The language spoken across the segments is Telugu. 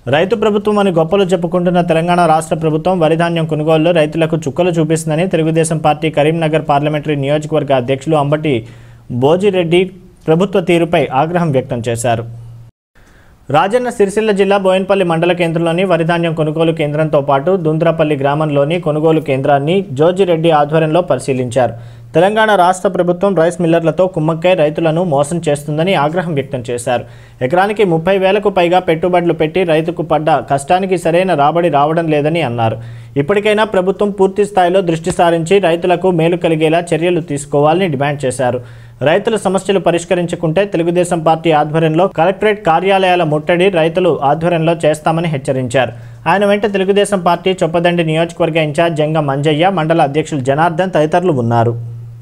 రైతు ప్రభుత్వం అని గొప్పలు చెప్పుకుంటున్న తెలంగాణ రాష్ట్ర ప్రభుత్వం వరిధాన్యం కొనుగోలులో రైతులకు చుక్కలు చూపిస్తుందని తెలుగుదేశం పార్టీ కరీంనగర్ పార్లమెంటరీ నియోజకవర్గ అధ్యక్షులు అంబటి బోజిరెడ్డి ప్రభుత్వ తీరుపై ఆగ్రహం వ్యక్తం చేశారు రాజన్న సిరిసిల్ల జిల్లా బోయన్పల్లి మండల కేంద్రంలోని వరిధాన్యం కొనుగోలు కేంద్రంతో పాటు దుంద్రపల్లి గ్రామంలోని కొనుగోలు కేంద్రాన్ని జోజిరెడ్డి ఆధ్వర్యంలో పరిశీలించారు తెలంగాణ రాష్ట్ర ప్రభుత్వం రైస్ మిల్లర్లతో కుమ్మక్కై రైతులను మోసం చేస్తుందని ఆగ్రహం వ్యక్తం చేశారు ఎకరానికి ముప్పై వేలకు పైగా పెట్టుబడులు పెట్టి రైతుకు పడ్డ కష్టానికి సరైన రాబడి రావడం లేదని అన్నారు ఇప్పటికైనా ప్రభుత్వం పూర్తి స్థాయిలో దృష్టి సారించి రైతులకు మేలు కలిగేలా చర్యలు తీసుకోవాలని డిమాండ్ చేశారు రైతుల సమస్యలు పరిష్కరించుకుంటే తెలుగుదేశం పార్టీ ఆధ్వర్యంలో కలెక్టరేట్ కార్యాలయాల ముట్టడి రైతులు ఆధ్వర్యంలో చేస్తామని హెచ్చరించారు ఆయన వెంట తెలుగుదేశం పార్టీ చొప్పదండి నియోజకవర్గ ఇన్ఛార్జ్ జంగ మంజయ్య మండల అధ్యక్షులు జనార్దన్ తదితరులు ఉన్నారు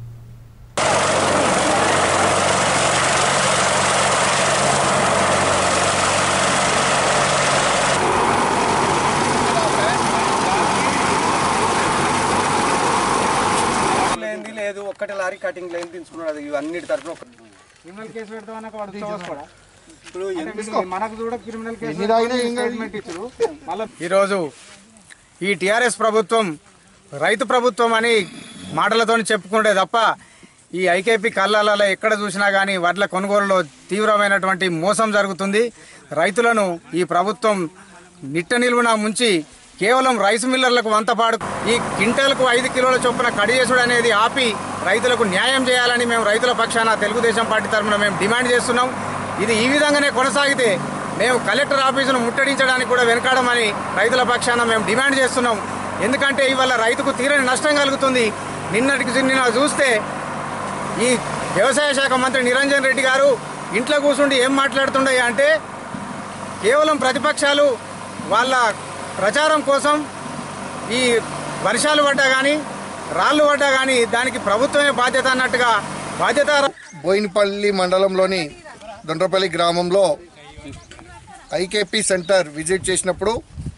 లేనిది లేదు ఒక్కటి లారీ కటింగ్ లేని తీసుకున్నాడు అది ఇవన్నిటి తరఫున ఒక క్రిమినల్ కేసు పెడతామన్నాక వాడు తీసుకోడా ఇప్పుడు మనకు కూడా క్రిమినల్ కేసు స్టేట్మెంట్ ఇచ్చారు మళ్ళీ ఈరోజు ఈ టిఆర్ఎస్ ప్రభుత్వం రైతు ప్రభుత్వం అని మాటలతో చెప్పుకుంటే తప్ప ఈ ఐకేపీ కళ్ళాలలో ఎక్కడ చూసినా కానీ వడ్ల కొనుగోలులో తీవ్రమైనటువంటి మోసం జరుగుతుంది రైతులను ఈ ప్రభుత్వం నిట్ట నిలువున ముంచి కేవలం రైస్ మిల్లర్లకు వంతపాడు ఈ క్వింటాల్కు ఐదు కిలోల చొప్పున కడియేసుడు అనేది ఆపి రైతులకు న్యాయం చేయాలని మేము రైతుల పక్షాన తెలుగుదేశం పార్టీ తరఫున మేము డిమాండ్ చేస్తున్నాం ఇది ఈ విధంగానే కొనసాగితే మేము కలెక్టర్ ఆఫీసును ముట్టడించడానికి కూడా వెనకాడమని రైతుల పక్షాన మేము డిమాండ్ చేస్తున్నాం ఎందుకంటే ఇవాళ రైతుకు తీరని నష్టం కలుగుతుంది నిన్నటికి నిన్న చూస్తే ఈ వ్యవసాయ శాఖ మంత్రి నిరంజన్ రెడ్డి గారు ఇంట్లో కూర్చుండి ఏం మాట్లాడుతుండే అంటే కేవలం ప్రతిపక్షాలు వాళ్ళ ప్రచారం కోసం ఈ వర్షాలు పడ్డా కానీ రాళ్ళు పడ్డా కానీ దానికి ప్రభుత్వమే బాధ్యత అన్నట్టుగా బాధ్యత బోయినపల్లి మండలంలోని దొండ్రపల్లి గ్రామంలో ఐకేపీ సెంటర్ విజిట్ చేసినప్పుడు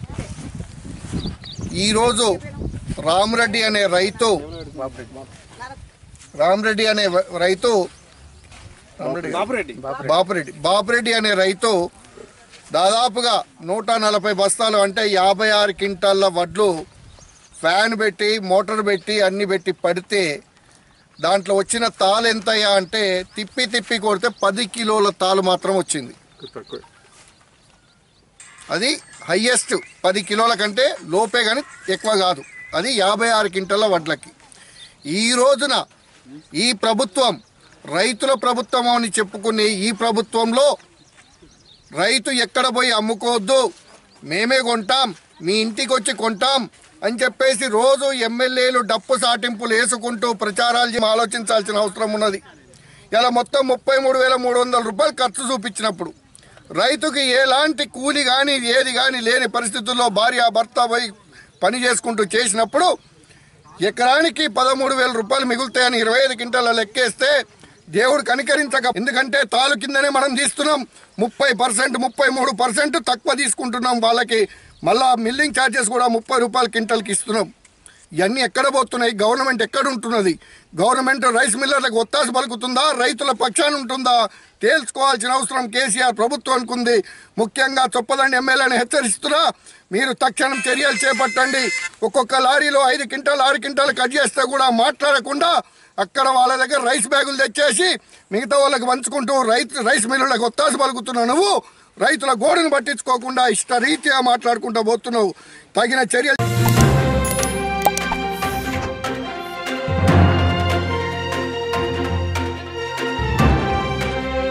ఈరోజు రామరెడ్డి అనే రైతు రామరెడ్డి అనే వ- రైతు రామరెడ్డి బాపురెడ్డి బాపురెడ్డి అనే రైతు దాదాపుగా నూట నలభై బస్తాలు అంటే యాభై ఆరు క్వింటాళ్ళ వడ్లు ఫ్యాన్ పెట్టి మోటార్ పెట్టి అన్ని పెట్టి పడితే దాంట్లో వచ్చిన తాలు ఎంతయ్యా అంటే తిప్పి తిప్పి కొడితే పది కిలోల తాలు మాత్రం వచ్చింది అది హయ్యెస్ట్ పది కిలోల కంటే లోపే కానీ ఎక్కువ కాదు అది యాభై ఆరు క్వింటల వడ్లకి ఈ రోజున ఈ ప్రభుత్వం రైతుల ప్రభుత్వం అని చెప్పుకునే ఈ ప్రభుత్వంలో రైతు ఎక్కడ పోయి అమ్ముకోవద్దు మేమే కొంటాం మీ ఇంటికి వచ్చి కొంటాం అని చెప్పేసి రోజు ఎమ్మెల్యేలు డప్పు సాటింపులు వేసుకుంటూ ప్రచారాలు చేసి ఆలోచించాల్సిన అవసరం ఉన్నది ఇలా మొత్తం ముప్పై మూడు వేల మూడు వందల రూపాయలు ఖర్చు చూపించినప్పుడు రైతుకి ఎలాంటి కూలి కానీ ఏది కానీ లేని పరిస్థితుల్లో భార్య భర్త పోయి పని చేసుకుంటూ చేసినప్పుడు ఎకరానికి పదమూడు వేల రూపాయలు మిగులుతాయని ఇరవై ఐదు క్వింటాల లెక్కేస్తే దేవుడు కనికరించక ఎందుకంటే తాలు కిందనే మనం తీస్తున్నాం ముప్పై పర్సెంట్ ముప్పై మూడు పర్సెంట్ తక్కువ తీసుకుంటున్నాం వాళ్ళకి మళ్ళా మిల్లింగ్ ఛార్జెస్ కూడా ముప్పై రూపాయల క్వింటల్కి ఇస్తున్నాం ఇవన్నీ ఎక్కడ పోతున్నాయి గవర్నమెంట్ ఎక్కడ ఉంటున్నది గవర్నమెంట్ రైస్ మిల్లర్లకు ఒత్తాస పలుకుతుందా రైతుల పక్షాన ఉంటుందా తేల్చుకోవాల్సిన అవసరం కేసీఆర్ ప్రభుత్వానికి ఉంది ముఖ్యంగా చొప్పదండి ఎమ్మెల్యేని హెచ్చరిస్తున్నా మీరు తక్షణం చర్యలు చేపట్టండి ఒక్కొక్క లారీలో ఐదు క్వింటాలు ఆరు క్వింటాలు కట్ చేస్తే కూడా మాట్లాడకుండా అక్కడ వాళ్ళ దగ్గర రైస్ బ్యాగులు తెచ్చేసి మిగతా వాళ్ళకి పంచుకుంటూ రైతు రైస్ మిల్లులకు ఒత్తాస పలుకుతున్నావు నువ్వు రైతుల గోడను పట్టించుకోకుండా ఇష్ట రీతిగా మాట్లాడుకుంటూ పోతున్నావు తగిన చర్యలు